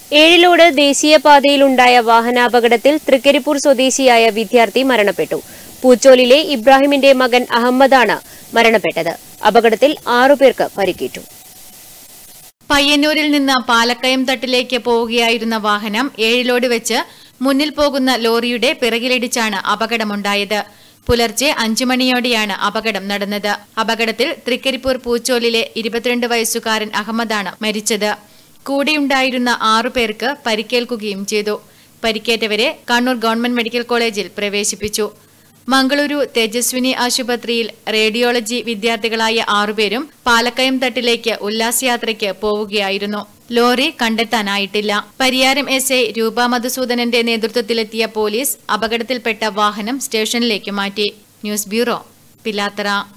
ഏഴിലോട് ദേശീയപാതയിലുണ്ടായ വാഹനാപകടത്തിൽ തൃക്കരിപ്പൂർ സ്വദേശിയായ വിദ്യാർത്ഥി മരണപ്പെട്ടു പൂച്ചോലിലെ ഇബ്രാഹിമിന്റെ മകൻ അഹമ്മദാണ് മരണപ്പെട്ടത് അപകടത്തിൽ ആറുപേർക്ക് പരിക്കേറ്റു പയ്യന്നൂരിൽ നിന്ന് പാലക്കയം തട്ടിലേക്ക് പോവുകയായിരുന്ന വാഹനം ഏഴിലോട് വെച്ച് മുന്നിൽ പോകുന്ന ലോറിയുടെ പിറകിലിടിച്ചാണ് അപകടമുണ്ടായത് പുലർച്ചെ അഞ്ചു മണിയോടെയാണ് അപകടം നടന്നത് അപകടത്തിൽ തൃക്കരിപ്പൂർ പൂച്ചോലിലെ ഇരുപത്തിരണ്ട് വയസ്സുകാരൻ അഹമ്മദാണ് മരിച്ചത് കൂടെയുണ്ടായിരുന്ന ആറുപേർക്ക് പരിക്കേൽക്കുകയും ചെയ്തു പരിക്കേറ്റവരെ കണ്ണൂർ ഗവൺമെന്റ് മെഡിക്കൽ കോളേജിൽ പ്രവേശിപ്പിച്ചു മംഗളൂരു തേജസ്വിനി ആശുപത്രിയിൽ റേഡിയോളജി വിദ്യാർത്ഥികളായ ആറുപേരും പാലക്കയം തട്ടിലേക്ക് ഉല്ലാസയാത്രയ്ക്ക് പോവുകയായിരുന്നു ലോറി കണ്ടെത്താനായിട്ടില്ല പരിയാരം എസ് ഐ രൂപ മധുസൂദനന്റെ നേതൃത്വത്തിലെത്തിയ പോലീസ് അപകടത്തിൽപ്പെട്ട വാഹനം സ്റ്റേഷനിലേക്ക് മാറ്റി ന്യൂസ് ബ്യൂറോ പിലാത്തറ